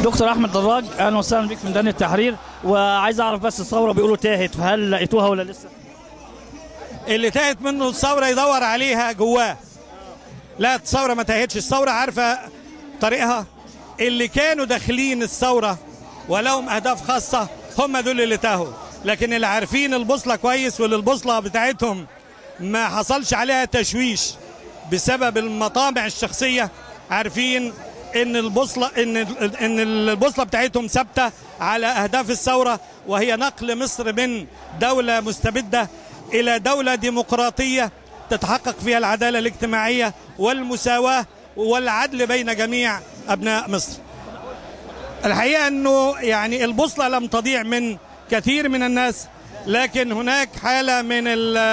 دكتور احمد دراج اهلا وسهلا بك في ميدان التحرير وعايز اعرف بس الثوره بيقولوا تاهت فهل لقيتوها ولا لسه؟ اللي تاهت منه الثوره يدور عليها جواه لا الثوره ما تاهتش الثوره عارفه طريقها اللي كانوا داخلين الثوره ولهم اهداف خاصه هم دول اللي تاهوا لكن اللي عارفين البوصله كويس واللي البوصله بتاعتهم ما حصلش عليها تشويش بسبب المطامع الشخصيه عارفين ان البوصله ان ان البوصله بتاعتهم ثابته على اهداف الثوره وهي نقل مصر من دوله مستبده الى دوله ديمقراطيه تتحقق فيها العداله الاجتماعيه والمساواه والعدل بين جميع ابناء مصر. الحقيقه انه يعني البوصله لم تضيع من كثير من الناس لكن هناك حاله من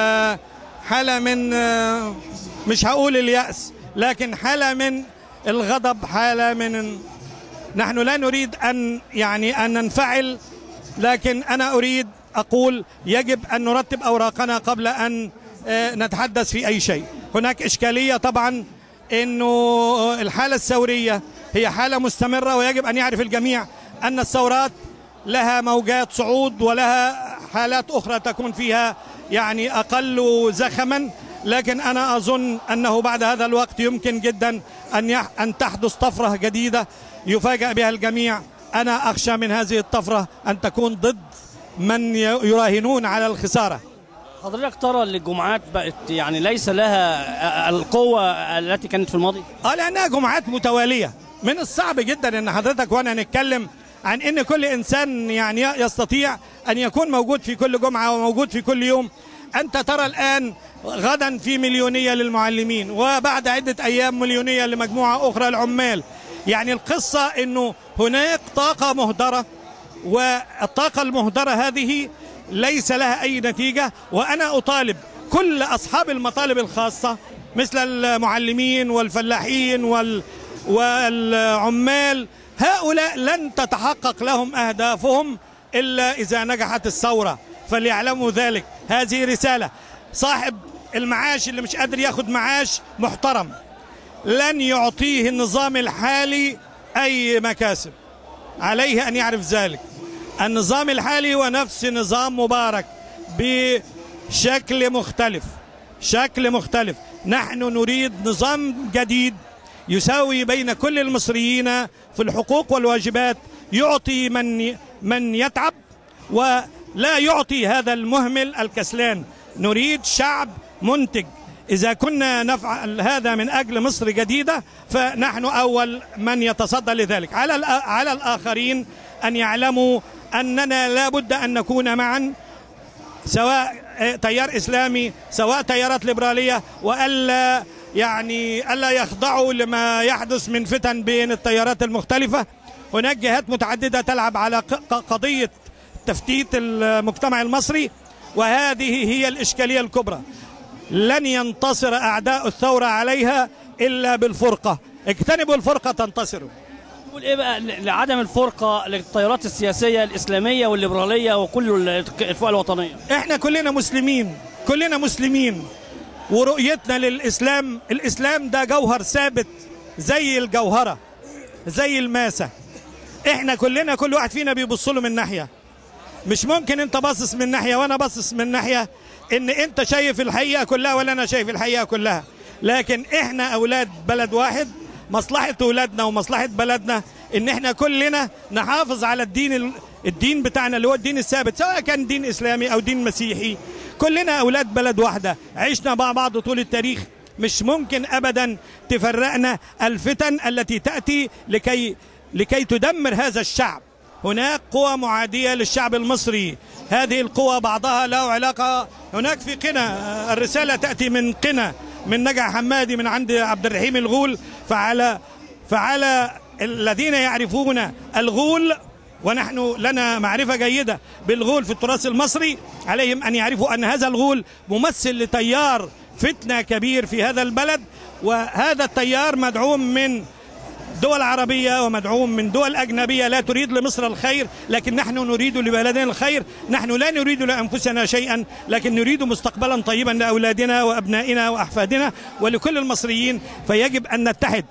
حاله من مش هقول الياس لكن حاله من الغضب حاله من نحن لا نريد ان يعني ان ننفعل لكن انا اريد اقول يجب ان نرتب اوراقنا قبل ان نتحدث في اي شيء هناك اشكاليه طبعا انه الحاله الثوريه هي حاله مستمره ويجب ان يعرف الجميع ان الثورات لها موجات صعود ولها حالات اخرى تكون فيها يعني اقل زخما لكن انا اظن انه بعد هذا الوقت يمكن جدا ان ان تحدث طفره جديده يفاجأ بها الجميع انا اخشى من هذه الطفره ان تكون ضد من يراهنون على الخساره حضرتك ترى ان الجمعات بقت يعني ليس لها القوه التي كانت في الماضي؟ اه لانها جمعات متواليه من الصعب جدا ان حضرتك وانا نتكلم عن ان كل انسان يعني يستطيع ان يكون موجود في كل جمعه وموجود في كل يوم انت ترى الان غدا في مليونيه للمعلمين وبعد عده ايام مليونيه لمجموعه اخرى العمال يعني القصه انه هناك طاقه مهدره والطاقه المهدره هذه ليس لها اي نتيجه وانا اطالب كل اصحاب المطالب الخاصه مثل المعلمين والفلاحين وال والعمال هؤلاء لن تتحقق لهم اهدافهم الا اذا نجحت الثوره فليعلموا ذلك هذه رساله صاحب المعاش اللي مش قادر ياخد معاش محترم لن يعطيه النظام الحالي اي مكاسب عليه ان يعرف ذلك النظام الحالي هو نفس نظام مبارك بشكل مختلف شكل مختلف نحن نريد نظام جديد يساوي بين كل المصريين في الحقوق والواجبات يعطي من من يتعب ولا يعطي هذا المهمل الكسلان نريد شعب منتج إذا كنا نفعل هذا من أجل مصر جديدة فنحن أول من يتصدى لذلك على على الآخرين أن يعلموا أننا لا بد أن نكون معا سواء تيار إسلامي سواء تيارات ليبرالية وألا يعني ألا يخضعوا لما يحدث من فتن بين التيارات المختلفة هناك جهات متعددة تلعب على قضية تفتيت المجتمع المصري وهذه هي الإشكالية الكبرى لن ينتصر أعداء الثورة عليها إلا بالفرقة اجتنبوا الفرقة تنتصروا تقول ايه بقى لعدم الفرقه للتيارات السياسيه الاسلاميه والليبراليه وكل الفئه الوطنيه احنا كلنا مسلمين كلنا مسلمين ورؤيتنا للاسلام الاسلام ده جوهر ثابت زي الجوهره زي الماسه احنا كلنا كل واحد فينا بيبص له من ناحيه مش ممكن انت باصص من ناحيه وانا باصص من ناحيه ان انت شايف الحقيقه كلها ولا انا شايف الحقيقه كلها لكن احنا اولاد بلد واحد مصلحه اولادنا ومصلحه بلدنا ان احنا كلنا نحافظ على الدين الدين بتاعنا اللي هو الدين الثابت سواء كان دين اسلامي او دين مسيحي كلنا اولاد بلد واحده عشنا مع بعض طول التاريخ مش ممكن ابدا تفرقنا الفتن التي تاتي لكي لكي تدمر هذا الشعب هناك قوى معادية للشعب المصري هذه القوى بعضها له علاقة هناك في قنا الرسالة تأتي من قنا من نجع حمادي من عند عبد الرحيم الغول فعلى فعلى الذين يعرفون الغول ونحن لنا معرفة جيدة بالغول في التراث المصري عليهم أن يعرفوا أن هذا الغول ممثل لتيار فتنة كبير في هذا البلد وهذا التيار مدعوم من دول عربية ومدعوم من دول أجنبية لا تريد لمصر الخير لكن نحن نريد لبلدنا الخير نحن لا نريد لأنفسنا شيئا لكن نريد مستقبلا طيبا لأولادنا وأبنائنا وأحفادنا ولكل المصريين فيجب أن نتحد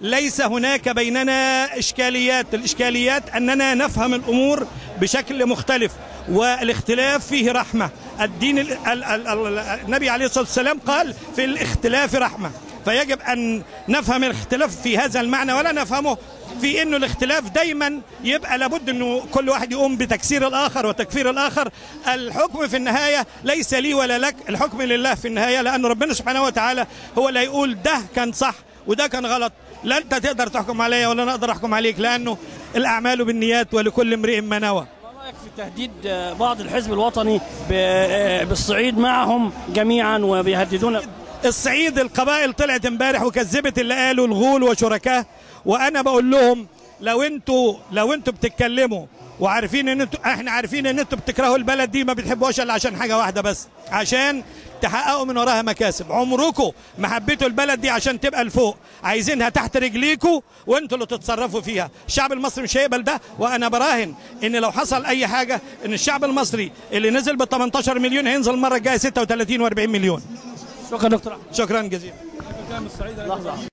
ليس هناك بيننا اشكاليات الاشكاليات اننا نفهم الامور بشكل مختلف والاختلاف فيه رحمه الدين ال ال ال ال النبي عليه الصلاه والسلام قال في الاختلاف رحمه فيجب ان نفهم الاختلاف في هذا المعنى ولا نفهمه في انه الاختلاف دايما يبقى لابد انه كل واحد يقوم بتكسير الاخر وتكفير الاخر الحكم في النهايه ليس لي ولا لك الحكم لله في النهايه لان ربنا سبحانه وتعالى هو اللي هيقول ده كان صح وده كان غلط لا انت تقدر تحكم عليا ولا انا اقدر احكم عليك لانه الاعمال بالنيات ولكل امرئ ما نوى ما رايك في تهديد بعض الحزب الوطني ب- بالصعيد معهم جميعا وبيهددون الصعيد القبائل طلعت امبارح وكذبت اللي قالوا الغول وشركاه وانا بقول لهم لو انتوا لو انتوا بتتكلموا وعارفين ان انتوا احنا عارفين ان انتوا بتكرهوا البلد دي ما بتحبوهاش الا عشان حاجه واحده بس عشان تحققوا من وراها مكاسب عمركم ما حبيتوا البلد دي عشان تبقى لفوق عايزينها تحت رجليكم وانتوا اللي تتصرفوا فيها الشعب المصري مش هيقبل ده وانا براهن ان لو حصل اي حاجه ان الشعب المصري اللي نزل ب 18 مليون هينزل المره الجايه 36 و40 مليون شكرا دكتور احمد شكرا جزيلا لحظه